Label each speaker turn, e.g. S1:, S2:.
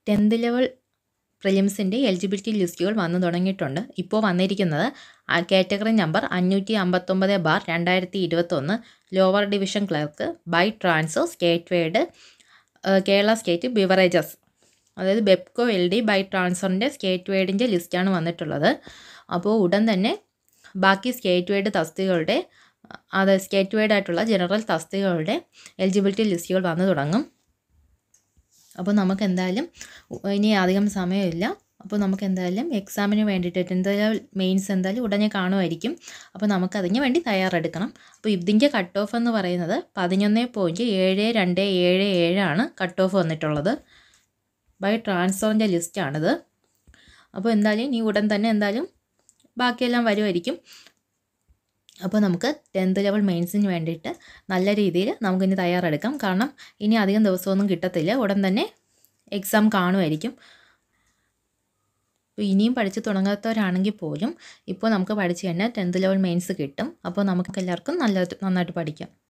S1: tenth level പ്രിലിംസിൻ്റെ eligibility ലിസ്റ്റുകൾ വന്നു തുടങ്ങിയിട്ടുണ്ട് ഇപ്പോൾ വന്നിരിക്കുന്നത് കാറ്റഗറി നമ്പർ അഞ്ഞൂറ്റി അമ്പത്തൊമ്പത് ബാർ രണ്ടായിരത്തി ഇരുപത്തൊന്ന് lower division clerk by transfer state wide Kerala state beverages അതായത് ബെപ്കോ എൽ ഡി ബൈ ട്രാൻസ്ഫറിൻ്റെ സ്റ്റേറ്റ് വേഡിൻ്റെ ലിസ്റ്റാണ് വന്നിട്ടുള്ളത് അപ്പോൾ ഉടൻ തന്നെ ബാക്കി സ്റ്റേറ്റ് വേഡ് തസ്തികകളുടെ അത് സ്റ്റേറ്റ് വൈഡ് ആയിട്ടുള്ള ജനറൽ തസ്തികകളുടെ എലിജിബിലിറ്റി ലിസ്റ്റുകൾ വന്നു തുടങ്ങും അപ്പോൾ നമുക്ക് എന്തായാലും ഇനി അധികം സമയമില്ല അപ്പോൾ നമുക്ക് എന്തായാലും എക്സാമിന് വേണ്ടിയിട്ട് ടെൻത്ത് ലെവൽ മെയിൻസ് എന്തായാലും ഉടനെ കാണുമായിരിക്കും അപ്പോൾ നമുക്ക് അതിന് വേണ്ടി തയ്യാറെടുക്കണം അപ്പോൾ ഇതിൻ്റെ കട്ട് ഓഫ് എന്ന് പറയുന്നത് പതിനൊന്ന് പോയിൻറ്റ് ഏഴ് രണ്ട് ഏഴ് ഏഴാണ് കട്ട് ഓഫ് വന്നിട്ടുള്ളത് ബൈ ട്രാൻസ്ഫറിൻ്റെ ലിസ്റ്റാണിത് അപ്പോൾ എന്തായാലും ഇനി ഉടൻ തന്നെ എന്തായാലും ബാക്കിയെല്ലാം വരുമായിരിക്കും അപ്പോൾ നമുക്ക് ടെൻത്ത് ലെവൽ മെയിൻസിന് വേണ്ടിയിട്ട് നല്ല രീതിയിൽ നമുക്കിനി തയ്യാറെടുക്കാം കാരണം ഇനി അധികം ദിവസമൊന്നും കിട്ടത്തില്ല ഉടൻ തന്നെ എക്സാം കാണുമായിരിക്കും അപ്പോൾ ഇനിയും പഠിച്ച് തുടങ്ങാത്തവരാണെങ്കിൽ പോലും ഇപ്പോൾ നമുക്ക് പഠിച്ച് കഴിഞ്ഞാൽ ടെൻത്ത് ലെവൽ മെയിൻസ് കിട്ടും അപ്പോൾ നമുക്ക് എല്ലാവർക്കും നല്ല നന്നായിട്ട് പഠിക്കാം